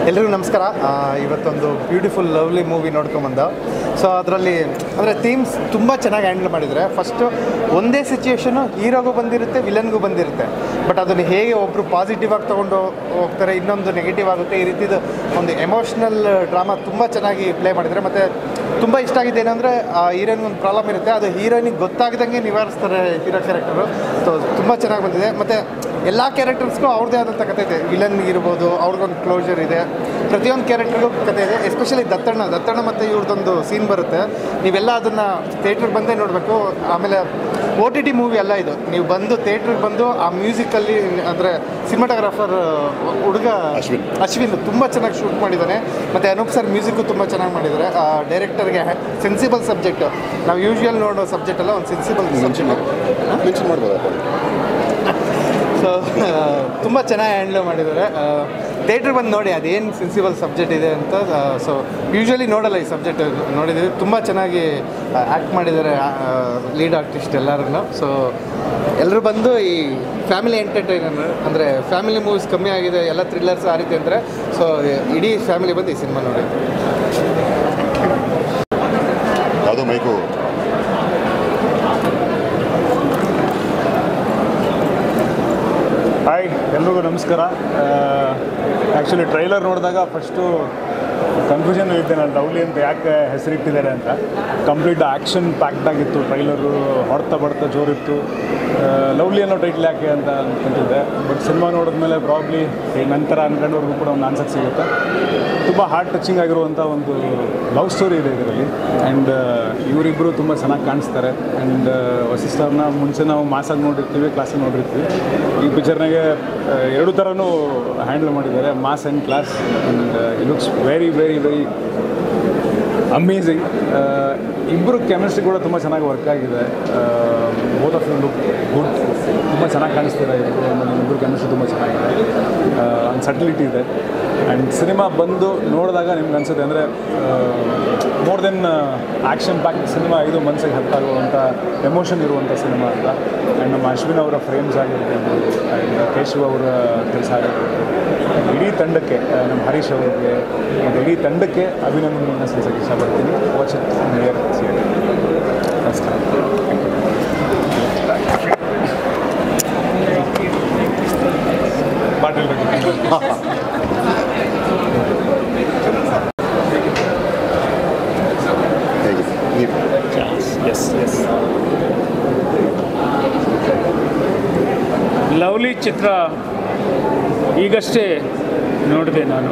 ಎಲ್ರಿಗೂ ನಮಸ್ಕಾರ ಆ, ಇವತ್ತೊಂದು ಬ್ಯೂಟಿಫುಲ್ ಲವ್ಲಿ ಮೂವಿ ನೋಡ್ಕೊಂಬಂದ ಸೊ ಅದರಲ್ಲಿ ಅಂದರೆ ಥೀಮ್ಸ್ ತುಂಬ ಚೆನ್ನಾಗಿ ಹ್ಯಾಂಡಲ್ ಮಾಡಿದರೆ ಫಸ್ಟು ಒಂದೇ ಸಿಚುಯೇಷನು ಹೀರೋಗೂ ಬಂದಿರುತ್ತೆ ವಿಲನ್ಗೂ ಬಂದಿರುತ್ತೆ ಬಟ್ ಅದನ್ನು ಹೇಗೆ ಒಬ್ಬರು ಪಾಸಿಟಿವ್ ಆಗಿ ತೊಗೊಂಡು ಹೋಗ್ತಾರೆ ಇನ್ನೊಂದು ನೆಗೆಟಿವ್ ಆಗುತ್ತೆ ಈ ರೀತಿದು ಒಂದು ಎಮೋಷ್ನಲ್ ಡ್ರಾಮಾ ತುಂಬ ಚೆನ್ನಾಗಿ ಪ್ಲೇ ಮಾಡಿದ್ದಾರೆ ಮತ್ತು ತುಂಬ ಇಷ್ಟ ಆಗಿದೆ ಏನಂದರೆ ಆ ಹೀರೋಯಿನ್ಗೆ ಒಂದು ಪ್ರಾಬ್ಲಮ್ ಇರುತ್ತೆ ಅದು ಹೀರೋಯಿನಿಗೆ ಗೊತ್ತಾಗ್ದಂಗೆ ನಿವಾರಿಸ್ತಾರೆ ಹೀರೋ ಕ್ಯಾರೆಕ್ಟರು ಸೊ ತುಂಬ ಚೆನ್ನಾಗಿ ಬಂದಿದೆ ಮತ್ತು ಎಲ್ಲ ಕ್ಯಾರೆಕ್ಟರ್ಸ್ಗೂ ಅವ್ರದ್ದೇ ಆದಂಥ ಕಥೆ ಇದೆ ವಿಲನ್ ಇರ್ಬೋದು ಅವ್ರಿಗೊಂದು ಕ್ಲೋಜರ್ ಇದೆ ಪ್ರತಿಯೊಂದು ಕ್ಯಾರೆಕ್ಟರ್ಗೂ ಕಥೆ ಇದೆ ಎಸ್ಪೆಷಲಿ ದತ್ತಣ್ಣ ದತ್ತಣ್ಣ ಮತ್ತು ಇವ್ರದ್ದೊಂದು ಸೀನ್ ಬರುತ್ತೆ ನೀವೆಲ್ಲ ಅದನ್ನು ಥಿಯೇಟ್ರಿಗೆ ಬಂದೇ ನೋಡಬೇಕು ಆಮೇಲೆ ಓ ಟಿ ಟಿ ಮೂವಿ ಅಲ್ಲ ಇದು ನೀವು ಬಂದು ಥಿಯೇಟ್ರಿಗೆ ಬಂದು ಆ ಮ್ಯೂಸಿಕಲ್ಲಿ ಅಂದರೆ ಸಿನಿಮಾಟೋಗ್ರಾಫರ್ ಹುಡುಗ ಅಶ್ವಿನ್. ಅಶ್ವಿನ್ ತುಂಬ ಚೆನ್ನಾಗಿ ಶೂಟ್ ಮಾಡಿದ್ದಾನೆ ಮತ್ತು ಅನೂಪ್ ಸರ್ ಮ್ಯೂಸಿಕ್ಕು ತುಂಬ ಚೆನ್ನಾಗಿ ಮಾಡಿದ್ದಾರೆ ಡೈರೆಕ್ಟರ್ಗೆ ಸೆನ್ಸಿಬಲ್ ಸಬ್ಜೆಕ್ಟ್ ನಾವು ಯೂಶ್ವಲ್ ನೋಡೋ ಸಬ್ಜೆಕ್ಟ್ ಅಲ್ಲ ಒಂದು ಸೆನ್ಸಿಬಲ್ ಸಬ್ಜೆಕ್ಟ್ ಮೆನ್ಷನ್ ಮಾಡ್ಬೋದಪ್ಪ ಸೊ ತುಂಬ ಚೆನ್ನಾಗಿ ಹ್ಯಾಂಡ್ಲ್ ಮಾಡಿದ್ದಾರೆ ಥಿಯೇಟ್ರ್ ಬಂದು ನೋಡಿ ಅದೇನು ಸೆನ್ಸಿಬಲ್ ಸಬ್ಜೆಕ್ಟ್ ಇದೆ ಅಂತ ಸೊ ಯೂಶ್ವಲಿ ನೋಡಲ್ಲ ಈ ಸಬ್ಜೆಕ್ಟ್ ನೋಡಿದ್ದೀವಿ ತುಂಬ ಚೆನ್ನಾಗಿ ಆ್ಯಕ್ಟ್ ಮಾಡಿದ್ದಾರೆ ಲೀಡ್ ಆರ್ಟಿಸ್ಟ್ ಎಲ್ಲರೂ ಸೊ ಎಲ್ಲರೂ ಬಂದು ಈ ಫ್ಯಾಮಿಲಿ ಎಂಟರ್ಟೈನರ್ ಅಂದರೆ ಫ್ಯಾಮಿಲಿ ಮೂವೀಸ್ ಕಮ್ಮಿ ಆಗಿದೆ ಎಲ್ಲ ಥ್ರಿಲ್ಲರ್ಸ್ ಆ ರೀತಿ ಅಂದರೆ ಸೊ ಇಡೀ ಫ್ಯಾಮಿಲಿ ಬಂದು ಈ ಸಿನಿಮಾ ನೋಡಿ ಯಾವುದೋ ಮೈಕು ಹಾಯ್ ಎಲ್ರಿಗೂ ನಮಸ್ಕಾರ ಆ್ಯಕ್ಚುಲಿ ಟ್ರೈಲರ್ ನೋಡಿದಾಗ ಫಸ್ಟು ಕನ್ಫ್ಯೂಷನ್ ಇದ್ದೆ ನಾನು ಲವ್ಲಿ ಅಂತ ಯಾಕೆ ಹೆಸರಿಟ್ಟಿದ್ದಾರೆ ಅಂತ ಕಂಪ್ಲೀಟ್ ಆ್ಯಕ್ಷನ್ ಪ್ಯಾಕ್ಡ್ ಆಗಿತ್ತು ಟ್ರೈಲರು ಹೊಡ್ತಾ ಬಡ್ತಾ ಜೋರಿತ್ತು ಲವ್ಲಿ ಅನ್ನೋ ಟೈಟ್ಲ್ ಯಾಕೆ ಅಂತ ಅನ್ಕೊಂತಿದ್ದೆ ಬಟ್ ಸಿನಿಮಾ ನೋಡಿದ್ಮೇಲೆ ಪ್ರಾಬ್ಲಿ ನಂತರ ಅನ್ಕೊಂಡವ್ರಿಗೂ ಕೂಡ ಒಂದು ಆನ್ಸರ್ ಸಿಗುತ್ತೆ ತುಂಬ ಹಾರ್ಟ್ ಟಚಿಂಗ್ ಆಗಿರುವಂಥ ಒಂದು ಲವ್ ಸ್ಟೋರಿ ಇದೆ ಇದರಲ್ಲಿ ಆ್ಯಂಡ್ ಇವರಿಬ್ಬರು ತುಂಬ ಚೆನ್ನಾಗಿ ಕಾಣಿಸ್ತಾರೆ ಆ್ಯಂಡ್ ವಸಿಷ್ಠವ್ರನ್ನ ಮುಂಚೆ ನಾವು ಮಾಸಾಗಿ ನೋಡಿರ್ತೀವಿ ಕ್ಲಾಸಾಗಿ ನೋಡಿರ್ತೀವಿ ಈ ಪಿಕ್ಚರ್ನಾಗೆ ಎರಡು ಥರನೂ ಹ್ಯಾಂಡಲ್ ಮಾಡಿದ್ದಾರೆ mass and class and it looks very very very amazing ಇಬ್ಬರು ಕೆಮಿಸ್ಟ್ರಿ ಕೂಡ ತುಂಬ ಚೆನ್ನಾಗಿ ವರ್ಕ್ ಆಗಿದೆ ಬೋತ್ ಆಫ್ ಲುಕ್ ಗುಡ್ ತುಂಬ ಚೆನ್ನಾಗಿ ಕಾಣಿಸ್ತಿದೆ ಇಬ್ಬರು ಇಬ್ಬರು ಕೆಮಿಸ್ಟ್ರಿ ತುಂಬ ಚೆನ್ನಾಗಿದೆ ಒಂದು ಸಟಿಲಿಟಿ ಇದೆ ಆ್ಯಂಡ್ ಸಿನಿಮಾ ಬಂದು ನೋಡಿದಾಗ ನಿಮ್ಗೆ ಅನ್ಸುತ್ತೆ ಅಂದರೆ more than action pack cinema ಇದು ಮನಸ್ಸಿಗೆ ಹತ್ತಾಗುವಂಥ ಎಮೋಷನ್ ಇರುವಂಥ ಸಿನಿಮಾ ಅಂತ ಆ್ಯಂಡ್ ನಮ್ಮ ಅಶ್ವಿನ್ ಅವರ ಫ್ರೇಮ್ಸ್ ಆಗಿರ್ಬೋದು ಆ್ಯಂಡ್ ಕೇಶವ್ ಅವರ ಕೆಲಸ ಆಗಿರ್ಬೋದು ಇಡೀ ತಂಡಕ್ಕೆ ಆ, ನಮ್ಮ ಹರೀಶ್ ಅವರಿಗೆ ಮತ್ತು ಇಡೀ ತಂಡಕ್ಕೆ ಅಭಿನಂದನೆಯನ್ನು ಸಲ್ಲಿಸೋಕ್ಕೆ ಇಷ್ಟಪಡ್ತೀನಿ ವಾಚ್ ಇಟ್ ನಿಯರ್ ನಮಸ್ಕಾರ ಪಾಟೀಲ್ ಹೇಗೆ ನೀವು ಎಸ್ ಎಸ್ ಲವ್ಲಿ ಚಿತ್ರ ಈಗಷ್ಟೇ ನೋಡಿದೆ ನಾನು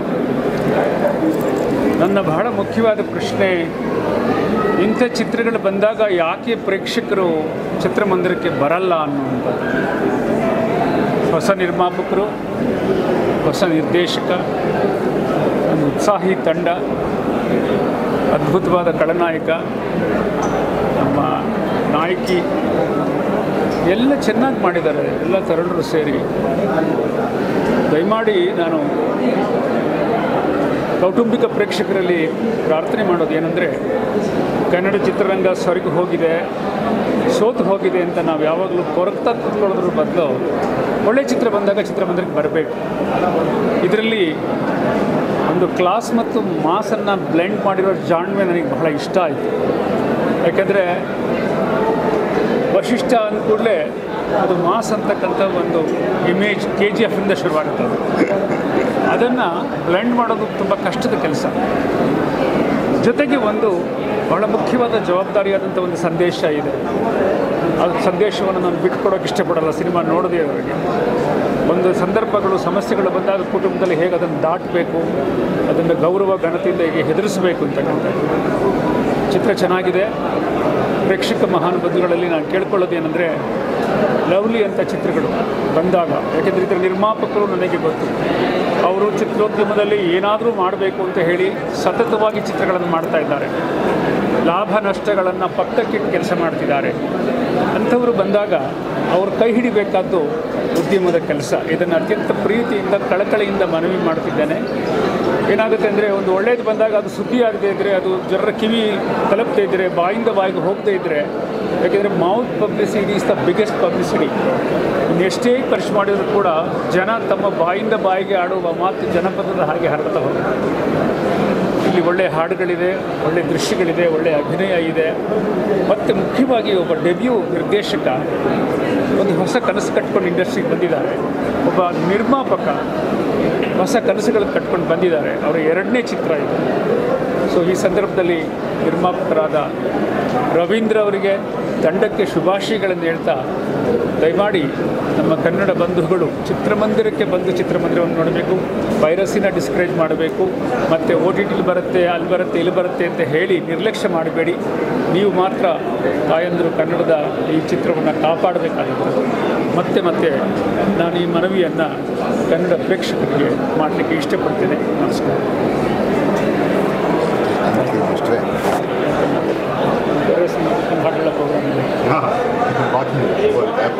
ನನ್ನ ಬಹಳ ಮುಖ್ಯವಾದ ಪ್ರಶ್ನೆ ಇಂಥ ಚಿತ್ರಗಳು ಬಂದಾಗ ಯಾಕೆ ಪ್ರೇಕ್ಷಕರು ಚಿತ್ರಮಂದಿರಕ್ಕೆ ಬರಲ್ಲ ಅನ್ನುವಂಥದ್ದು ಹೊಸ ನಿರ್ಮಾಪಕರು ಹೊಸ ನಿರ್ದೇಶಕ ಒಂದು ಉತ್ಸಾಹಿ ತಂಡ ಅದ್ಭುತವಾದ ಖಳನಾಯಕ ನಮ್ಮ ನಾಯಕಿ ಎಲ್ಲ ಚೆನ್ನಾಗಿ ಮಾಡಿದ್ದಾರೆ ಎಲ್ಲ ತರುಣರು ಸೇರಿ ದಯಮಾಡಿ ನಾನು ಕೌಟುಂಬಿಕ ಪ್ರೇಕ್ಷಕರಲ್ಲಿ ಪ್ರಾರ್ಥನೆ ಮಾಡೋದು ಏನಂದರೆ ಕನ್ನಡ ಚಿತ್ರರಂಗ ಸೊರಗಿ ಹೋಗಿದೆ ಸೋತು ಹೋಗಿದೆ ಅಂತ ನಾವು ಯಾವಾಗಲೂ ಕೊರಗ್ತಾ ಕೂತ್ಕೊಳ್ಳೋದ್ರ ಬದಲು ಒಳ್ಳೆ ಚಿತ್ರ ಬಂದಾಗ ಚಿತ್ರಮಂದಿರಕ್ಕೆ ಬರಬೇಕು ಇದರಲ್ಲಿ ಒಂದು ಕ್ಲಾಸ್ ಮತ್ತು ಮಾಸನ್ನು ಬ್ಲೆಂಡ್ ಮಾಡಿರೋ ಜಾಣ್ಮೆ ನನಗೆ ಬಹಳ ಇಷ್ಟ ಆಯಿತು ಯಾಕೆಂದರೆ ವಶಿಷ್ಠ ಅಂದ ಕೂಡಲೇ ಅದು ಮಾಸ್ ಅಂತಕ್ಕಂಥ ಒಂದು ಇಮೇಜ್ ಕೆ ಜಿ ಎಫಿಂದ ಶುರುವಾಗುತ್ತೆ ಅದು ಅದನ್ನು ಬ್ಲೆಂಡ್ ಮಾಡೋದು ತುಂಬ ಕಷ್ಟದ ಕೆಲಸ ಜೊತೆಗೆ ಒಂದು ಬಹಳ ಮುಖ್ಯವಾದ ಜವಾಬ್ದಾರಿಯಾದಂಥ ಒಂದು ಸಂದೇಶ ಇದೆ ಅದು ಸಂದೇಶವನ್ನು ನಾನು ಬಿಟ್ಕೊಡೋಕೆ ಇಷ್ಟಪಡಲ್ಲ ಸಿನಿಮಾ ನೋಡದೇ ಅವರಿಗೆ ಒಂದು ಸಂದರ್ಭಗಳು ಸಮಸ್ಯೆಗಳು ಬಂದಾಗ ಕುಟುಂಬದಲ್ಲಿ ಹೇಗೆ ಅದನ್ನು ದಾಟಬೇಕು ಅದನ್ನು ಗೌರವ ಘನತೆಯಿಂದ ಹೇಗೆ ಹೆದರಿಸಬೇಕು ಅಂತಕ್ಕಂಥದ್ದು ಚಿತ್ರ ಚೆನ್ನಾಗಿದೆ ಪ್ರೇಕ್ಷಕ ಮಹಾನುಭಾವಗಳಲ್ಲಿ ನಾನು ಕೇಳ್ಕೊಳ್ಳೋದೇನೆಂದರೆ ಲವ್ಲಿ ಅಂತ ಚಿತ್ರಗಳು ಬಂದಾಗ ಯಾಕೆಂದರೆ ಇದರ ನಿರ್ಮಾಪಕರು ನನಗೆ ಗೊತ್ತು ಅವರು ಚಿತ್ರೋದ್ಯಮದಲ್ಲಿ ಏನಾದರೂ ಮಾಡಬೇಕು ಅಂತ ಹೇಳಿ ಸತತವಾಗಿ ಚಿತ್ರಗಳನ್ನು ಮಾಡ್ತಾ ಇದ್ದಾರೆ ಲಾಭ ನಷ್ಟಗಳನ್ನು ಪಕ್ಕಕ್ಕಿಟ್ಟು ಕೆಲಸ ಮಾಡ್ತಿದ್ದಾರೆ ಅಂಥವರು ಬಂದಾಗ ಅವರು ಕೈ ಹಿಡಿಬೇಕಾದ್ದು ಉದ್ಯಮದ ಕೆಲಸ ಇದನ್ನು ಅತ್ಯಂತ ಪ್ರೀತಿಯಿಂದ ಕಳಕಳಿಯಿಂದ ಮನವಿ ಮಾಡ್ತಿದ್ದೇನೆ ಏನಾಗುತ್ತೆ ಅಂದರೆ ಒಂದು ಒಳ್ಳೇದು ಬಂದಾಗ ಅದು ಸುದ್ದಿ ಆಗದೇ ಇದ್ದರೆ ಅದು ಜನರ ಕಿವಿ ತಲುಪದೇ ಇದ್ದರೆ ಬಾಯಿಂದ ಬಾಯಿಗೆ ಹೋಗದೇ ಇದ್ದರೆ ಯಾಕೆಂದರೆ mouth publicity is the biggest publicity ಎಷ್ಟೇ ಖರ್ಚು ಮಾಡಿದರೂ ಕೂಡ ಜನ ತಮ್ಮ ಬಾಯಿಂದ ಬಾಯಿಗೆ ಆಡುವ ಮಾತು ಜನಪದದ ಹಾಗೆ ಹರಡ್ತಾ ಹೋಗುತ್ತೆ ಇಲ್ಲಿ ಒಳ್ಳೆಯ ಹಾಡುಗಳಿದೆ ಒಳ್ಳೆಯ ದೃಶ್ಯಗಳಿದೆ ಒಳ್ಳೆಯ ಅಭಿನಯ ಇದೆ ಮತ್ತು ಮುಖ್ಯವಾಗಿ ಒಬ್ಬ ಡೆಬ್ಯೂ ನಿರ್ದೇಶಕ ಒಂದು ಹೊಸ ಕನಸು ಕಟ್ಕೊಂಡು ಇಂಡಸ್ಟ್ರಿಗೆ ಬಂದಿದ್ದಾರೆ ಒಬ್ಬ ನಿರ್ಮಾಪಕ ಹೊಸ ಕನಸುಗಳನ್ನು ಕಟ್ಕೊಂಡು ಬಂದಿದ್ದಾರೆ ಅವರ ಎರಡನೇ ಚಿತ್ರ ಇದು ಸೊ ಈ ಸಂದರ್ಭದಲ್ಲಿ ನಿರ್ಮಾಪಕರಾದ ರವೀಂದ್ರ ಅವರಿಗೆ ತಂಡಕ್ಕೆ ಶುಭಾಶಯಗಳನ್ನು ಹೇಳ್ತಾ ದಯಮಾಡಿ ನಮ್ಮ ಕನ್ನಡ ಬಂಧುಗಳು ಚಿತ್ರಮಂದಿರಕ್ಕೆ ಬಂದು ಚಿತ್ರಮಂದಿರವನ್ನು ನೋಡಬೇಕು ವೈರಸ್ಸಿನ ಡಿಸ್ಕರೇಜ್ ಮಾಡಬೇಕು ಮತ್ತು ಓ ಟಿ ಟಿಲಿ ಬರುತ್ತೆ ಅಲ್ಲಿ ಬರುತ್ತೆ ಇಲ್ಲಿ ಬರುತ್ತೆ ಅಂತ ಹೇಳಿ ನಿರ್ಲಕ್ಷ್ಯ ಮಾಡಬೇಡಿ ನೀವು ಮಾತ್ರ ತಾಯಂದರು ಕನ್ನಡದ ಈ ಚಿತ್ರವನ್ನು ಕಾಪಾಡಬೇಕಾಗಿದೆ ಮತ್ತೆ ಮತ್ತೆ ನಾನು ಈ ಮನವಿಯನ್ನು ಕನ್ನಡ ಪ್ರೇಕ್ಷಕರಿಗೆ ಮಾಡಲಿಕ್ಕೆ ಇಷ್ಟಪಡ್ತೇನೆ ನಮಸ್ಕಾರ ಅಷ್ಟೇ ವೈರಸ್ ಹಾಡುಗಳ ಪ್ರೋಗ್ರಾಮ್ ಇದೆ ಹಾಂ ಬಾಕಿ ಆ್ಯಪ್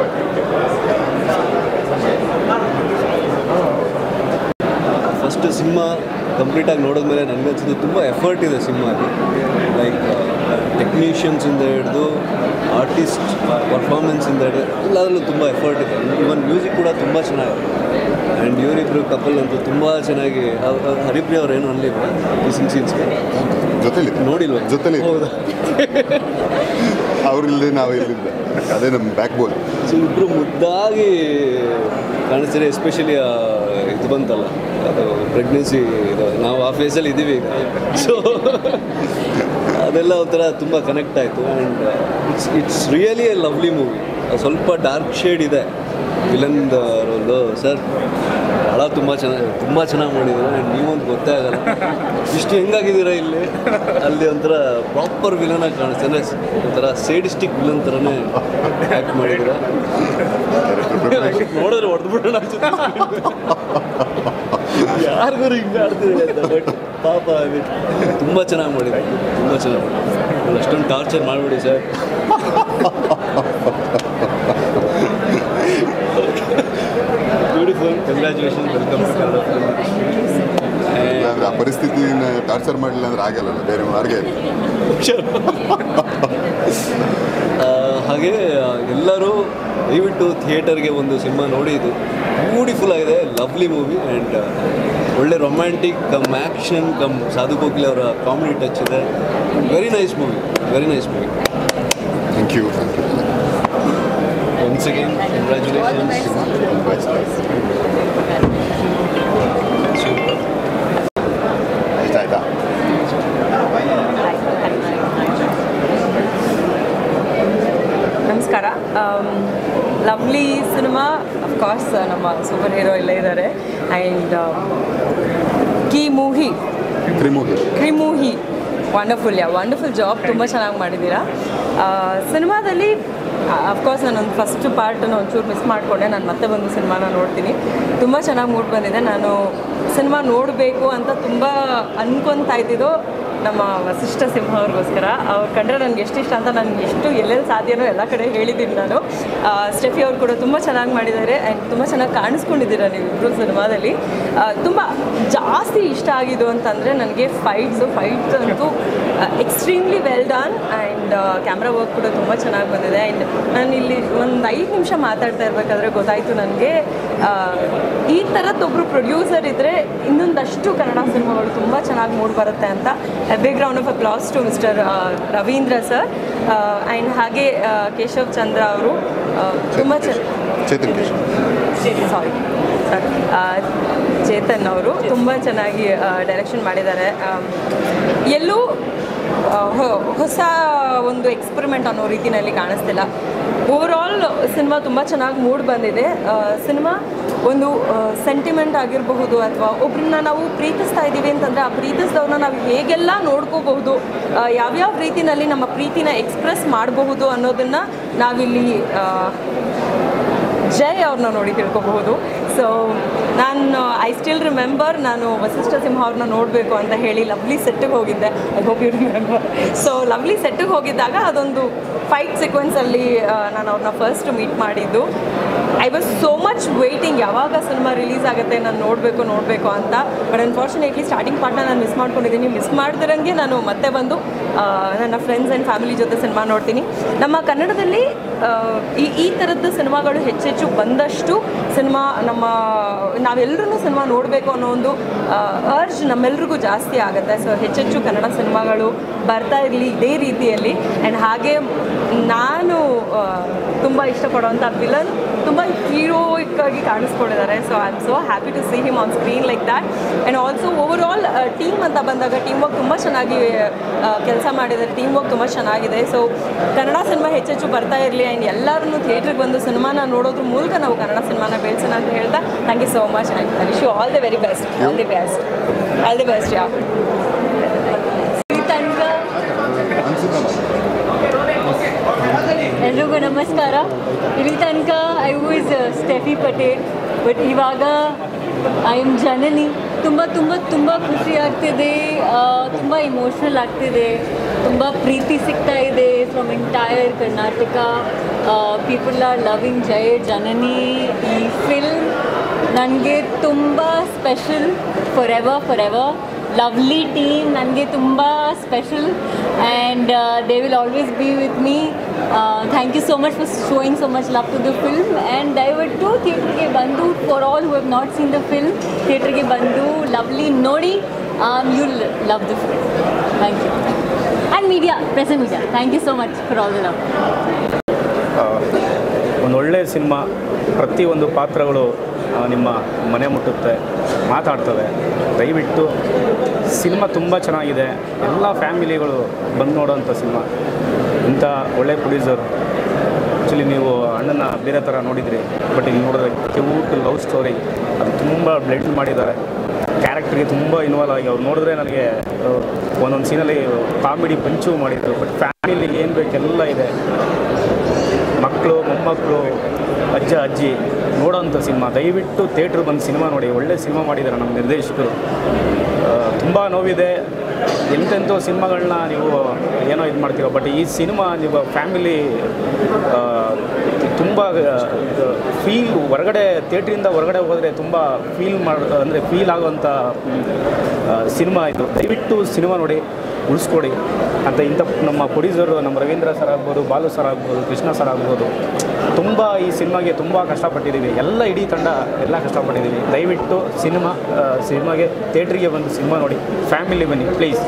ಫಸ್ಟ್ ಸಿನಿಮಾ ಕಂಪ್ಲೀಟಾಗಿ ನೋಡಿದ್ಮೇಲೆ ನನಗನ್ಸಿದ್ದು ತುಂಬ ಎಫರ್ಟ್ ಇದೆ ಸಿನಿಮಾಗೆ ಲೈಕ್ ಟೆಕ್ನಿಷಿಯನ್ಸಿಂದ ಹಿಡಿದು ಆರ್ಟಿಸ್ಟ್ ಪರ್ಫಾರ್ಮೆನ್ಸಿಂದ ಹಿಡಿದು ಎಲ್ಲದರಲ್ಲೂ ತುಂಬ ಎಫರ್ಟ್ ಇದೆ ಇವನ್ ಮ್ಯೂಸಿಕ್ ಕೂಡ ತುಂಬ ಚೆನ್ನಾಗಿದೆ ಆ್ಯಂಡ್ ಇವರಿಬ್ಬರು ಕಪಲ್ ಅಂತೂ ತುಂಬ ಚೆನ್ನಾಗಿ ಅವ್- ಅವ್- ಹರಿಪ್ರಿಯ ಅವ್ರು ಏನು ಅನ್ಲಿಲ್ವ ಮಿಸಿಂಗ್ ಸೀನ್ಸ್ಗೆ ಜೊತೆಲಿ ನೋಡಿಲ್ವ ಜೊತೆಲಿ ಹೌದಾ ಅವ್ರಿಲ್ಲದೆ ನಾವು ಇಲ್ಲಿಂದ ಅದೇ ನಮ್ಮ ಬ್ಯಾಕ್ ಬೋನ್ ಸೊ ಇಬ್ಬರು ಮುದ್ದಾಗಿ ಕಾಣಿಸ್ತಾರೆ ಎಸ್ಪೆಷಲಿ ಇದು ಬಂತಲ್ಲ ಅದು ಪ್ರೆಗ್ನೆನ್ಸಿ ಇದು ನಾವು ಆ ಫೇಸಲ್ಲಿ ಇದ್ದೀವಿ ಈಗ ಸೊ ಅದೆಲ್ಲ ಒಂಥರ ತುಂಬ ಕನೆಕ್ಟ್ ಆಯಿತು and it's it's really a lovely movie ಸ್ವಲ್ಪ ಡಾರ್ಕ್ ಶೇಡ್ ಇದೆ ವಿಲನ್ ರೋಲ್ದು ಸರ್ ಭಾಳ ತುಂಬ ಚೆನ್ನಾಗಿ ತುಂಬ ಚೆನ್ನಾಗಿ ಮಾಡಿದ್ದಾರೆ ಆ್ಯಂಡ್ ನೀವೊಂದು ಗೊತ್ತೇ ಆಗಲ್ಲ ಇಷ್ಟು ಹೆಂಗಾಗಿದ್ದೀರಾ ಇಲ್ಲಿ ಅಲ್ಲಿ ಒಂಥರ ಪ್ರಾಪರ್ ವಿಲನ್ ಆಗಿ ಕಾಣಿಸ್ತಾರೆ ಅಂದರೆ ಒಂಥರ ಸೇಡಿಸ್ಟಿಕ್ ವಿಲನ್ ಥರನೇ ಆ್ಯಕ್ಟ್ ಮಾಡಿದ್ದೀರಾ ನೋಡಿದ್ರೆ ಹೊಡೆದ್ಬಿಡೋಣ ಅನ್ಸುತ್ತೆ ಯಾರಿಗೂ ಹಿಂಗೆ ಆಡ್ತಿದೆ ಅಂತ ಬಟ್ ಪಾಪ ತುಂಬ ಚೆನ್ನಾಗಿ ಮಾಡಿದೆ ತುಂಬ ಚೆನ್ನಾಗಿ ಮಾಡಿದೆ ಅಷ್ಟೊಂದು ಟಾರ್ಚರ್ ಮಾಡಿಬಿಡಿ sir beautiful congratulation welcome to Kannada ಇಲ್ಲಾಂದ್ರೆ ಆ ಪರಿಸ್ಥಿತಿನ ಟಾರ್ಚರ್ ಮಾಡಲಿಲ್ಲ ಅಂದ್ರೆ ಆಗಲ್ಲ ಬೇರೆ ಮಾರ್ಗ ಇಲ್ಲ ಆ, ಹಾಗೆ ಆ, ಎಲ್ಲರೂ ದಯವಿಟ್ಟು ಥಿಯೇಟರ್ಗೆ ಒಂದು ಸಿನಿಮಾ ನೋಡಿ ಇದು ಬ್ಯೂಟಿಫುಲ್ ಆಗಿದೆ ಲವ್ಲಿ ಮೂವಿ ಆ್ಯಂಡ್ ಒಳ್ಳೆ romantic cum action cum Sadhu Kokila ಅವರ ಕಾಮಿಡಿ ಟಚ್ ಇದೆ very nice movie very nice movie thank you thank you once again congratulations ಇಷ್ಟ ಆಯ್ತಾ ನಮಸ್ಕಾರ ಲವ್ಲಿ ಸಿನಿಮಾ ಅಫ್ಕೋರ್ಸ್ ನಮ್ಮ ಸೂಪರ್ ಹೀರೋ ಇಲ್ಲೇ ಇದ್ದಾರೆ ಆ್ಯಂಡ್ ಕಿ ಮೂಹಿ ತ್ರಿಮುಖಿ ಕ್ರಿಮೂಹಿ ವಂಡರ್ಫುಲ್ ಯಾ ವಂಡರ್ಫುಲ್ ಜಾಬ್ ತುಂಬ ಚೆನ್ನಾಗಿ ಮಾಡಿದ್ದೀರಾ ಸಿನಿಮಾದಲ್ಲಿ ಅಫ್ಕೋರ್ಸ್ ನಾನೊಂದು ಫಸ್ಟ್ ಪಾರ್ಟನ್ನು ಒಂಚೂರು ಮಿಸ್ ಮಾಡಿಕೊಂಡೆ ನಾನು ಮತ್ತೆ ಬಂದು ಸಿನಿಮಾನ ನೋಡ್ತೀನಿ ತುಂಬ ಚೆನ್ನಾಗಿ ಮೂಡ್ ಬಂದಿದೆ ನಾನು ಸಿನಿಮಾ ನೋಡಬೇಕು ಅಂತ ತುಂಬ ಅನ್ಕೊತಾ ಇದ್ದಿದ್ದು ನಮ್ಮ ವಸಿಷ್ಠ ಸಿಂಹ ಅವ್ರಿಗೋಸ್ಕರ ಅವ್ರು ಕಂಡ್ರೆ ನನಗೆ ಎಷ್ಟು ಇಷ್ಟ ಅಂತ ನನಗೆ ಎಷ್ಟು ಎಲ್ಲೆಲ್ಲಿ ಸಾಧ್ಯನೋ ಎಲ್ಲ ಕಡೆ ಹೇಳಿದ್ದೀನಿ ನಾನು ಆ, ಸ್ಟೆಫಿ ಅವ್ರು ಕೂಡ ತುಂಬ ಚೆನ್ನಾಗಿ ಮಾಡಿದ್ದಾರೆ ಆ್ಯಂಡ್ ತುಂಬ ಚೆನ್ನಾಗಿ ಕಾಣಿಸ್ಕೊಂಡಿದ್ದೀರಾ ನೀವಿಬ್ಬರು ಸಿನಿಮಾದಲ್ಲಿ ತುಂಬ ಜಾಸ್ತಿ ಇಷ್ಟ ಆಗಿದ್ದು ಅಂತಂದರೆ ನನಗೆ ಫೈಟ್ಸು ಫೈಟ್ಸ್ ಅಂತೂ extremely well done and camera work ಕೂಡ ತುಂಬ ಚೆನ್ನಾಗಿ ಬಂದಿದೆ ಆ್ಯಂಡ್ ನಾನು ಇಲ್ಲಿ ಒಂದು ಐದು ನಿಮಿಷ ಮಾತಾಡ್ತಾ ಇರಬೇಕಾದ್ರೆ ಗೊತ್ತಾಯಿತು ನನಗೆ ಈ ಥರದ್ದೊಬ್ಬರು ಪ್ರೊಡ್ಯೂಸರ್ ಇದ್ದರೆ ಇನ್ನೊಂದಷ್ಟು ಕನ್ನಡ ಸಿನಿಮಾಗಳು ತುಂಬ ಚೆನ್ನಾಗಿ ಮೂಡ್ ಬರುತ್ತೆ ಅಂತ big round of applause to mister Ravindra sir and ಹಾಗೆ ಆ, ಕೇಶವ್ ಚಂದ್ರ ಅವರು ತುಂಬ ಚೆನ್ನಾಗಿ ಚೇತನ್ ಕೇಶವ್ ಸಾರಿ ಸರ್ ಚೇತನ್ ಅವರು ತುಂಬ ಚೆನ್ನಾಗಿ ಡೈರೆಕ್ಷನ್ ಮಾಡಿದ್ದಾರೆ ಆಮ್, ಎಲ್ಲೂ ಆ, ಹೊ- ಹೊಸ ಒಂದು ಎಕ್ಸ್ಪರಿಮೆಂಟ್ ಅನ್ನೋ ರೀತಿಯಲ್ಲಿ ಕಾಣಿಸ್ತಿಲ್ಲ ಓವರಾಲ್ ಸಿನಿಮಾ ತುಂಬ ಚೆನ್ನಾಗಿ ಮೂಡ್ ಬಂದಿದೆ ಸಿನಿಮಾ ಒಂದು ಸೆಂಟಿಮೆಂಟ್ ಆಗಿರಬಹುದು ಅಥವಾ ಒಬ್ರನ್ನ ನಾವು ಪ್ರೀತಿಸ್ತಾ ಇದ್ದೀವಿ ಅಂತಂದರೆ ಆ ಪ್ರೀತಿಸಿದವ್ರನ್ನ ನಾವು ಹೇಗೆಲ್ಲ ನೋಡ್ಕೋಬಹುದು ಆ, ಯಾವ್ಯಾವ ರೀತಿನಲ್ಲಿ ನಮ್ಮ ಪ್ರೀತಿನ ಎಕ್ಸ್ಪ್ರೆಸ್ ಮಾಡಬಹುದು ಅನ್ನೋದನ್ನು ನಾವಿಲ್ಲಿ ಆ, ಜೈ ಅವ್ರನ್ನ ನೋಡಿ ತಿಳ್ಕೊಬಹುದು ಸೊ ನಾನು ಐ ಸ್ಟಿಲ್ ರಿಮೆಂಬರ್ ನಾನು ವಸಿಷ್ಠ ಸಿಂಹ ಅವ್ರನ್ನ ನೋಡಬೇಕು ಅಂತ ಹೇಳಿ ಲವ್ಲಿ ಸೆಟ್ಟಿಗೆ ಹೋಗಿದ್ದೆ I hope you remember so lovely ಸೆಟ್ಟಿಗೆ ಹೋಗಿದ್ದಾಗ ಅದೊಂದು ಫೈಟ್ ಸೀಕ್ವೆನ್ಸಲ್ಲಿ ನಾನು ಅವ್ರನ್ನ ಫಸ್ಟ್ ಮೀಟ್ ಮಾಡಿದ್ದು I was so much waiting ಯಾವಾಗ ಸಿನಿಮಾ ರಿಲೀಸ್ ಆಗುತ್ತೆ ನಾನು ನೋಡಬೇಕು ನೋಡಬೇಕು ಅಂತ ಬಟ್ ಅನ್ಫಾರ್ಚುನೇಟ್ಲಿ ಸ್ಟಾರ್ಟಿಂಗ್ ಪಾರ್ಟ್ನ ನಾನು ಮಿಸ್ ಮಾಡ್ಕೊಂಡಿದ್ದೀನಿ ಮಿಸ್ ಮಾಡ್ದಿರಂಗೆ ನಾನು ಮತ್ತೆ ಬಂದು ಆ, ನನ್ನ ಫ್ರೆಂಡ್ಸ್ ಆ್ಯಂಡ್ ಫ್ಯಾಮಿಲಿ ಜೊತೆ ಸಿನಿಮಾ ನೋಡ್ತೀನಿ ನಮ್ಮ ಕನ್ನಡದಲ್ಲಿ ಆ, ಈ ಈ ಥರದ್ದು ಸಿನಿಮಾಗಳು ಹೆಚ್ಚೆಚ್ಚು ಬಂದಷ್ಟು ಸಿನಿಮಾ ನಮ್ಮ ನಾವೆಲ್ಲರೂ ಸಿನಿಮಾ ನೋಡಬೇಕು ಅನ್ನೋ ಒಂದು ಅರ್ಜ್ ನಮ್ಮೆಲ್ರಿಗೂ ಜಾಸ್ತಿ ಆಗುತ್ತೆ ಸೊ ಹೆಚ್ಚೆಚ್ಚು ಕನ್ನಡ ಸಿನಿಮಾಗಳು ಬರ್ತಾ ಇರಲಿ ಇದೇ ರೀತಿಯಲ್ಲಿ ಆ್ಯಂಡ್ ಹಾಗೆ ನಾನು ತುಂಬ ಇಷ್ಟಪಡುವಂಥ ವಿಲನ್ ತುಂಬ ಹೀರೋಯಿಕ್ ಆಗಿ ಕಾಣಿಸ್ಕೊಂಡಿದ್ದಾರೆ so I am so happy to see him on screen like that and also over all team ಅಂತ ಬಂದಾಗ ಟೀಮ್ ವರ್ಕ್ ತುಂಬ ಚೆನ್ನಾಗಿ ಕೆಲಸ ಮಾಡಿದ್ದಾರೆ ಟೀಮ್ ವರ್ಕ್ ತುಂಬ ಚೆನ್ನಾಗಿದೆ ಸೊ ಕನ್ನಡ ಸಿನಿಮಾ ಹೆಚ್ಚೆಚ್ಚು ಬರ್ತಾ ಇರಲಿ ಆ್ಯಂಡ್ ಎಲ್ಲರೂ ಥಿಯೇಟ್ರಿಗೆ ಬಂದು ಸಿನಿಮಾನ ನೋಡೋದ್ರ ಮೂಲಕ ನಾವು ಕನ್ನಡ ಸಿನಿಮಾನ ಬೆಳೆಸೋಣ ಅಂತ ಹೇಳ್ತಾ thank you so much and I wish you all the very best all the best all the best yeah ತನಕ ಎಲ್ರಿಗೂ ನಮಸ್ಕಾರ ಇಲ್ಲಿ ತನಕ I was Steffi Patel but ಇವಾಗ ಐ ಆಮ್ ಜನನಿ ತುಂಬ ತುಂಬ ತುಂಬ ಖುಷಿ ಆಗ್ತಿದೆ ತುಂಬ ಇಮೋಷ್ನಲ್ ಆಗ್ತಿದೆ ತುಂಬ ಪ್ರೀತಿ ಸಿಗ್ತಾ ಇದೆ from entire Karnataka people are loving Jaya Janani ಈ ಫಿಲ್ಮ್ ನನಗೆ ತುಂಬ special forever forever lovely team ನನಗೆ ತುಂಬ special and they will always be with me thank you so much for showing so much love to the film and ದಯವಿಟ್ಟು ಥಿಯೇಟ್ರಿಗೆ ಬಂದು for all who have not seen the film ಥಿಯೇಟ್ರಿಗೆ ಬಂದು lovely ನೋಡಿ you love the film thank you and media present media thank you so much for all the love ಒಂದು ಒಳ್ಳೆಯ cinema ಪ್ರತಿಯೊಂದು ಪಾತ್ರಗಳು ಆ, ನಿಮ್ಮ ಮನೆ ಮುಟ್ಟುತ್ತೆ ಮಾತಾಡ್ತವೆ ದಯವಿಟ್ಟು ಸಿನಿಮಾ ತುಂಬ ಚೆನ್ನಾಗಿದೆ ಎಲ್ಲ ಫ್ಯಾಮಿಲಿಗಳು ಬಂದು ನೋಡೋಂಥ ಸಿನಿಮಾ ಇಂಥ ಒಳ್ಳೆ ಪ್ರೊಡ್ಯೂಸರ್ ಆ್ಯಕ್ಚುಲಿ ನೀವು ಅಣ್ಣನ ಬೇರೆ ಥರ ನೋಡಿದ್ರಿ ಬಟ್ ಇಲ್ಲಿ ನೋಡಿದ್ರೆ ಕ್ಯೂಟ್ ಲವ್ ಸ್ಟೋರಿ ಅದು ತುಂಬ ಬ್ಲೆಂಡ್ ಮಾಡಿದ್ದಾರೆ ಕ್ಯಾರೆಕ್ಟ್ರಿಗೆ ತುಂಬ ಇನ್ವಾಲ್ವ್ ಆಗಿ ಅವ್ರು ನೋಡಿದ್ರೆ ನನಗೆ ಒಂದೊಂದು ಸೀನಲ್ಲಿ ಕಾಮಿಡಿ ಪಂಚು ಮಾಡಿದ್ರು ಬಟ್ ಫ್ಯಾಮಿಲಿಗೆ ಏನು ಬೇಕೆಲ್ಲ ಇದೆ ಮಕ್ಕಳು ಮೊಮ್ಮಕ್ಕಳು ಅಜ್ಜ ಅಜ್ಜಿ ನೋಡೋಂಥ ಸಿನಿಮಾ ದಯವಿಟ್ಟು ಥಿಯೇಟ್ರ್ ಬಂದು ಸಿನಿಮಾ ನೋಡಿ ಒಳ್ಳೆ ಸಿನಿಮಾ ಮಾಡಿದ್ದಾರೆ ನಮ್ಮ ನಿರ್ದೇಶಕರು ತುಂಬ ನೋವಿದೆ ಎಂತೆಂಥೋ ಸಿನಿಮಾಗಳನ್ನ ನೀವು ಏನೋ ಇದು ಮಾಡ್ತೀರೋ ಬಟ್ ಈ ಸಿನಿಮಾ ನೀವು ಫ್ಯಾಮಿಲಿ ತುಂಬ ಫೀಲ್ ಹೊರಗಡೆ ಥಿಯೇಟ್ರಿಂದ ಹೊರಗಡೆ ಹೋದರೆ ತುಂಬ ಫೀಲ್ ಮಾಡಿ ಅಂದರೆ ಫೀಲ್ ಆಗುವಂಥ ಸಿನಿಮಾ ಇದು ದಯವಿಟ್ಟು ಸಿನಿಮಾ ನೋಡಿ ಉಳಿಸ್ಕೊಡಿ ಅಂತ ಇಂಥ ನಮ್ಮ ಪ್ರೊಡ್ಯೂಸರು ನಮ್ಮ ರವೀಂದ್ರ ಸರ್ ಆಗ್ಬೋದು ಬಾಲು ಸರ್ ಆಗ್ಬೋದು ಕೃಷ್ಣ ಸರ್ ಆಗ್ಬೋದು ತುಂಬ ಈ ಸಿನಿಮಾಗೆ ತುಂಬ ಕಷ್ಟಪಟ್ಟಿದ್ದೀವಿ ಎಲ್ಲ ಇಡೀ ತಂಡ ಎಲ್ಲ ಕಷ್ಟಪಟ್ಟಿದ್ದೀವಿ ದಯವಿಟ್ಟು ಸಿನಿಮಾ ಸಿನಿಮಾಗೆ ಥಿಯೇಟ್ರಿಗೆ ಬಂದು ಸಿನಿಮಾ ನೋಡಿ ಫ್ಯಾಮಿಲಿ ಬನ್ನಿ ಪ್ಲೀಸ್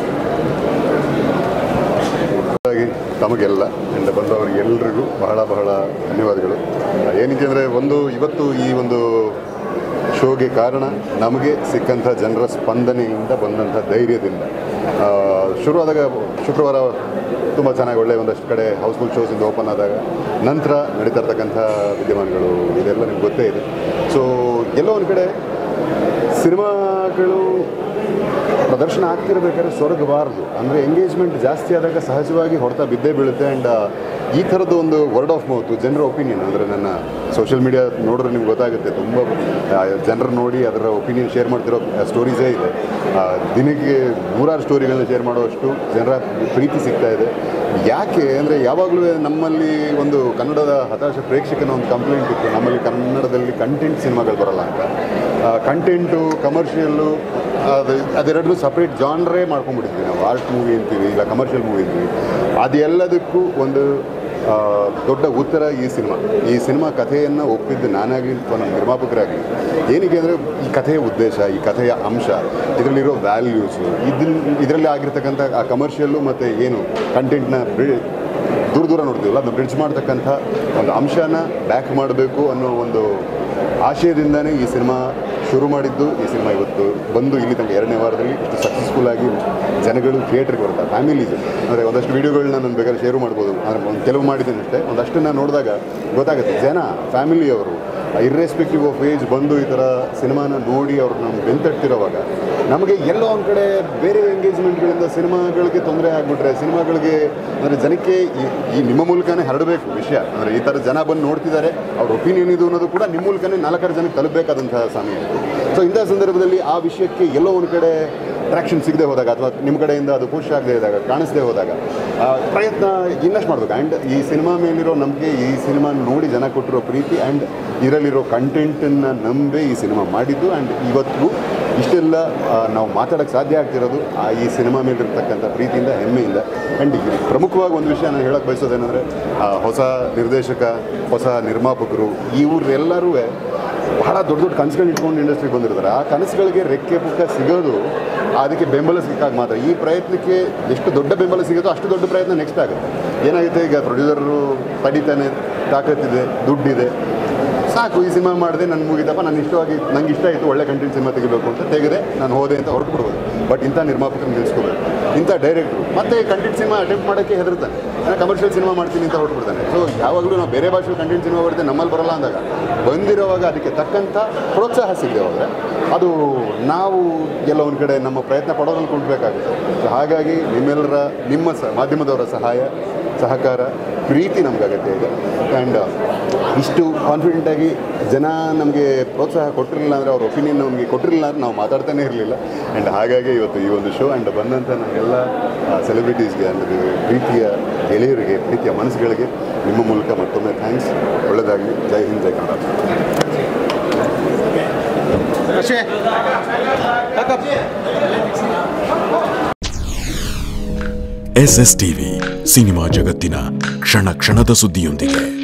ಹಾಗಾಗಿ ತಮಗೆಲ್ಲ ಇಂದ ಬಂದವರಿಗೆ ಎಲ್ರಿಗೂ ಬಹಳ ಬಹಳ ಧನ್ಯವಾದಗಳು ಏನಕ್ಕೆ ಅಂದರೆ ಒಂದು ಇವತ್ತು ಈ ಒಂದು ಶೋಗೆ ಕಾರಣ ನಮಗೆ ಸಿಕ್ಕಂಥ ಜನರ ಸ್ಪಂದನೆಯಿಂದ ಬಂದಂಥ ಧೈರ್ಯದಿಂದ ಆ, ಶುರುವಾದಾಗ ಶುಕ್ರವಾರ ತುಂಬ ಚೆನ್ನಾಗಿ ಒಳ್ಳೆಯ ಒಂದಷ್ಟು ಕಡೆ ಹೌಸ್ಫುಲ್ ಶೋಸಿಂದ ಓಪನ್ ಆದಾಗ ನಂತರ ನಡೀತಾ ಇರ್ತಕ್ಕಂಥ ವಿದ್ಯಮಾನಗಳು ಇದೆಲ್ಲ ನಿಮ್ಗೆ ಗೊತ್ತೇ ಇದೆ ಸೊ ಎಲ್ಲೋ ಒಂದು ಕಡೆ ಸಿನಿಮಾಗಳು ಪ್ರದರ್ಶನ ಆಗ್ತಿರ್ಬೇಕಾದ್ರೆ ಸೊರಗಬಾರ್ದು ಅಂದರೆ ಎಂಗೇಜ್ಮೆಂಟ್ ಜಾಸ್ತಿ ಆದಾಗ ಸಹಜವಾಗಿ ಹೊಡೆತ ಬಿದ್ದೇ ಬೀಳುತ್ತೆ ಆ್ಯಂಡ್ ಈ ಥರದ್ದು ಒಂದು ವರ್ಡ್ ಆಫ್ ಮೌತ್ ಜನರ ಒಪಿನಿಯನ್ ಅಂದರೆ ನನ್ನ ಸೋಷಿಯಲ್ ಮೀಡಿಯಾ ನೋಡಿದ್ರೆ ನಿಮ್ಗೆ ಗೊತ್ತಾಗುತ್ತೆ ತುಂಬ ಜನರು ನೋಡಿ ಅದರ ಒಪಿನಿಯನ್ ಶೇರ್ ಮಾಡ್ತಿರೋ ಸ್ಟೋರೀಸೇ ಇದೆ ಆ, ದಿನಕ್ಕೆ ನೂರಾರು ಸ್ಟೋರಿಗಳನ್ನ ಶೇರ್ ಮಾಡುವಷ್ಟು ಜನರ ಪ್ರೀತಿ ಸಿಗ್ತಾ ಇದೆ ಯಾಕೆ ಅಂದರೆ ಯಾವಾಗಲೂ ನಮ್ಮಲ್ಲಿ ಒಂದು ಕನ್ನಡದ ಹತಾಶ ಪ್ರೇಕ್ಷಕನ ಒಂದು ಕಂಪ್ಲೇಂಟ್ ಇತ್ತು ನಮ್ಮಲ್ಲಿ ಕನ್ನಡದಲ್ಲಿ ಕಂಟೆಂಟ್ ಸಿನಿಮಾಗಳು ಬರಲ್ಲ ಅಂತ ಕಂಟೆಂಟು ಕಮರ್ಷಿಯಲ್ಲು ಅದು ಅದೆರಡನ್ನೂ ಸಪ್ರೇಟ್ ಜಾನ್ರೇ ಮಾಡ್ಕೊಂಡ್ಬಿಟ್ಟಿದ್ವಿ ನಾವು ಆರ್ಟ್ ಮೂವಿ ಅಂತೀವಿ ಇಲ್ಲ ಕಮರ್ಷಿಯಲ್ ಮೂವಿ ಅಂತೀವಿ ಅದೆಲ್ಲದಕ್ಕೂ ಒಂದು ಆ, ದೊಡ್ಡ ಉತ್ತರ ಈ ಸಿನಿಮಾ ಈ ಸಿನಿಮಾ ಕಥೆಯನ್ನು ಒಪ್ಪಿದ್ದು ನಾನಾಗಲಿ ಅಥವಾ ನಮ್ಮ ನಿರ್ಮಾಪಕರಾಗಲಿ ಏನಕ್ಕೆ ಅಂದರೆ ಈ ಕಥೆಯ ಉದ್ದೇಶ ಈ ಕಥೆಯ ಅಂಶ ಇದರಲ್ಲಿರೋ ವ್ಯಾಲ್ಯೂಸು ಇದನ್ನ ಇದರಲ್ಲಿ ಆಗಿರ್ತಕ್ಕಂಥ ಆ ಕಮರ್ಷಿಯಲ್ಲು ಮತ್ತು ಏನು ಕಂಟೆಂಟ್ನ ದೂರ ದೂರ ನೋಡ್ತೀವಲ್ಲ ಅದನ್ನ ಬ್ರಿಡ್ಜ್ ಮಾಡ್ತಕ್ಕಂಥ ಒಂದು ಅಂಶನ ಬ್ಯಾಕ್ ಮಾಡಬೇಕು ಅನ್ನೋ ಒಂದು ಆಶಯದಿಂದನೇ ಈ ಸಿನಿಮಾ ಶುರು ಮಾಡಿದ್ದು ಈ ಸಿನಿಮಾ ಇವತ್ತು ಬಂದು ಇಲ್ಲಿ ತನಕ ಎರಡನೇ ವಾರದಲ್ಲಿ ಇಷ್ಟು ಸಕ್ಸಸ್ಫುಲ್ ಆಗಿ ಜನಗಳು ಥಿಯೇಟ್ರಿಗೆ ಬರ್ತಾರೆ ಫ್ಯಾಮಿಲೀಸ್ ಅಂದರೆ ಒಂದಷ್ಟು ವೀಡಿಯೋಗಳನ್ನ ನಾನು ಬೇಕಾದ್ರೆ ಶೇರು ಮಾಡ್ಬೋದು ಅಂದರೆ ಒಂದು ಕೆಲವು ಮಾಡಿದ್ದೇನೆ ಅಷ್ಟೇ ಒಂದಷ್ಟನ್ನು ನೋಡಿದಾಗ ಗೊತ್ತಾಗುತ್ತೆ ಜನ ಫ್ಯಾಮಿಲಿಯವರು ಇರ್ರೆಸ್ಪೆಕ್ಟಿವ್ ಆಫ್ ಏಜ್ ಬಂದು ಈ ಥರ ಸಿನಿಮಾನ ನೋಡಿ ಅವ್ರು ನಮ್ಗೆ ಬೆಂತಟ್ತಿರೋವಾಗ ನಮಗೆ ಎಲ್ಲೋ ಒಂದು ಕಡೆ ಬೇರೆ ಎಂಗೇಜ್ಮೆಂಟ್ಗಳಿಂದ ಸಿನಿಮಾಗಳಿಗೆ ತೊಂದರೆ ಆಗಿಬಿಟ್ರೆ ಸಿನಿಮಾಗಳಿಗೆ ಅಂದರೆ ಜನಕ್ಕೆ ಈ- ಈ ನಿಮ್ಮ ಮೂಲಕನೇ ಹರಡಬೇಕು ವಿಷಯ ಅಂದರೆ ಈ ಥರ ಜನ ಬಂದು ನೋಡ್ತಿದ್ದಾರೆ ಅವ್ರ ಒಪಿನಿಯನ್ ಇದು ಅನ್ನೋದು ಕೂಡ ನಿಮ್ಮ ಮೂಲಕನೇ ನಾಲ್ಕಾರು ಜನಕ್ಕೆ ತಲುಪಬೇಕಾದಂತಹ ಸಮಯ ಸೊ ಇಂಥ ಸಂದರ್ಭದಲ್ಲಿ ಆ ವಿಷಯಕ್ಕೆ ಎಲ್ಲೋ ಒಂದು ಕಡೆ ಟ್ರ್ಯಾಕ್ಷನ್ ಸಿಗದೆ ಹೋದಾಗ ಅಥವಾ ನಿಮ್ಮ ಕಡೆಯಿಂದ ಅದು ಪುಷ್ ಆಗದೆ ಇದ್ದಾಗ ಕಾಣಿಸದೆ ಹೋದಾಗ ಆ, ಪ್ರಯತ್ನ ಇನ್ನಷ್ಟು ಮಾಡಬೇಕು ಆ್ಯಂಡ್ ಈ ಸಿನಿಮಾ ಮೇಲಿರೋ ನಂಬಿಕೆ ಈ ಸಿನಿಮಾ ನೋಡಿ ಜನ ಕೊಟ್ಟಿರೋ ಪ್ರೀತಿ ಆ್ಯಂಡ್ ಇದರಲ್ಲಿರೋ ಕಂಟೆಂಟನ್ನು ನಂಬಿ ಈ ಸಿನಿಮಾ ಮಾಡಿದ್ದು ಆ್ಯಂಡ್ ಇವತ್ತು ಇಷ್ಟೆಲ್ಲ ಆ, ನಾವು ಮಾತಾಡೋಕ್ಕೆ ಸಾಧ್ಯ ಆಗ್ತಿರೋದು ಆ ಈ ಸಿನಿಮಾ ಮೇಲಿರ್ತಕ್ಕಂಥ ಪ್ರೀತಿಯಿಂದ ಹೆಮ್ಮೆಯಿಂದ ಆ್ಯಂಡ್ ಪ್ರಮುಖವಾಗಿ ಒಂದು ವಿಷಯ ನಾನು ಹೇಳೋಕ್ಕೆ ಬಯಸೋದೇನೆಂದರೆ ಹೊಸ ನಿರ್ದೇಶಕ ಹೊಸ ನಿರ್ಮಾಪಕರು ಇವರೆಲ್ಲರೂ ಬಹಳ ದೊಡ್ಡ ದೊಡ್ಡ ಕನಸುಗಳು ಇಟ್ಕೊಂಡು ಇಂಡಸ್ಟ್ರಿಗೆ ಬಂದಿರ್ತಾರೆ ಆ ಕನಸುಗಳಿಗೆ ರೆಕ್ಕೆ ಪುಕ್ಕ ಸಿಗೋದು ಅದಕ್ಕೆ ಬೆಂಬಲ ಸಿಕ್ಕಾಗ ಮಾತ್ರ ಈ ಪ್ರಯತ್ನಕ್ಕೆ ಎಷ್ಟು ದೊಡ್ಡ ಬೆಂಬಲ ಸಿಗುತ್ತೋ ಅಷ್ಟು ದೊಡ್ಡ ಪ್ರಯತ್ನ ನೆಕ್ಸ್ಟ್ ಆಗುತ್ತೆ ಏನಾಗುತ್ತೆ ಈಗ ಪ್ರೊಡ್ಯೂಸರು ತಡಿತಾನೆ ತಾಕತ್ತಿದೆ ದುಡ್ಡಿದೆ ಸಾಕು ಈ ಸಿನಿಮಾ ಮಾಡಿದೆ ನನ್ನ ಮುಗಿದಪ್ಪ ನಾನು ಇಷ್ಟವಾಗಿ ನಂಗೆ ಇಷ್ಟ ಆಯಿತು ಒಳ್ಳೆ ಕಂಟೆಂಟ್ ಸಿನಿಮಾ ತೆಗಿಬೇಕು ಅಂತ ತೆಗೆದೆ ನಾನು ಹೋದೆ ಅಂತ ಹೊರಟು ಬಿಡ್ಬೋದು ಬಟ್ ಇಂಥ ನಿರ್ಮಾಪಕನ ನಿಲ್ಲಿಸ್ಕೋಬೇಕು ಇಂಥ ಡೈರೆಕ್ಟ್ರು ಮತ್ತೆ ಕಂಟೆಂಟ್ ಸಿನಿಮಾ ಅಟೆಂಪ್ಟ್ ಮಾಡೋಕ್ಕೆ ಹೆದರ್ತಾನೆ ನಾನು ಕಮರ್ಷಿಯಲ್ ಸಿನಿಮಾ ಮಾಡ್ತೀನಿ ಅಂತ ಹೊರಟು ಬಿಡ್ತಾನೆ ಸೊ ಯಾವಾಗಲೂ ನಾವು ಬೇರೆ ಭಾಷೆ ಕಂಟೆಂಟ್ ಸಿನಿಮಾ ಬರುತ್ತೆ ನಮ್ಮಲ್ಲಿ ಬರಲ್ಲ ಅಂದಾಗ ಬಂದಿರೋವಾಗ ಅದಕ್ಕೆ ತಕ್ಕಂಥ ಪ್ರೋತ್ಸಾಹ ಸಿಗದೆ ಹೋದರೆ ಅದು ನಾವು ಎಲ್ಲ ಒಂದು ಕಡೆ ನಮ್ಮ ಪ್ರಯತ್ನ ಪಡೋದ್ರಲ್ಲಿ ಕುಂಟಬೇಕಾಗುತ್ತೆ ಸೊ ಹಾಗಾಗಿ ನಿಮ್ಮೆಲ್ಲರ ನಿಮ್ಮ ಸ ಮಾಧ್ಯಮದವರ ಸಹಾಯ ಸಹಕಾರ ಪ್ರೀತಿ ನಮ್ಗೆ ಅಗತ್ಯ ಇದೆ ಆ್ಯಂಡ್ ಇಷ್ಟು ಕಾನ್ಫಿಡೆಂಟಾಗಿ ಜನ ನಮಗೆ ಪ್ರೋತ್ಸಾಹ ಕೊಟ್ಟಿರಲಿಲ್ಲ ಅಂದರೆ ಅವ್ರ ಒಪಿನಿಯನ್ ನಮಗೆ ಕೊಟ್ಟಿರಲಿಲ್ಲ ಅಂದರೆ ನಾವು ಮಾತಾಡ್ತಾನೆ ಇರಲಿಲ್ಲ ಆ್ಯಂಡ್ ಹಾಗಾಗಿ ಇವತ್ತು ಈ ಒಂದು ಶೋ ಆ್ಯಂಡ್ ಬಂದಂಥ ನಮ್ಮೆಲ್ಲ ಸೆಲೆಬ್ರಿಟೀಸ್ಗೆ ಅಂದರೆ ಪ್ರೀತಿಯ ಗೆಳೆಯರಿಗೆ ಪ್ರೀತಿಯ ಮನಸ್ಸುಗಳಿಗೆ ನಿಮ್ಮ ಮೂಲಕ ಮತ್ತೊಮ್ಮೆ ಥ್ಯಾಂಕ್ಸ್ ಒಳ್ಳೆಯದಾಗಲಿ ಜೈ ಹಿಂದ್ ಜೈ ಕನ್ನಡ ಅಷ್ಟೇ ಎಸ್ ಎಸ್ ಟಿವಿ ಸಿನಿಮಾ ಜಗತ್ತಿನ ಕ್ಷಣ ಕ್ಷಣದ ಸುದ್ದಿಯೊಂದಿಗೆ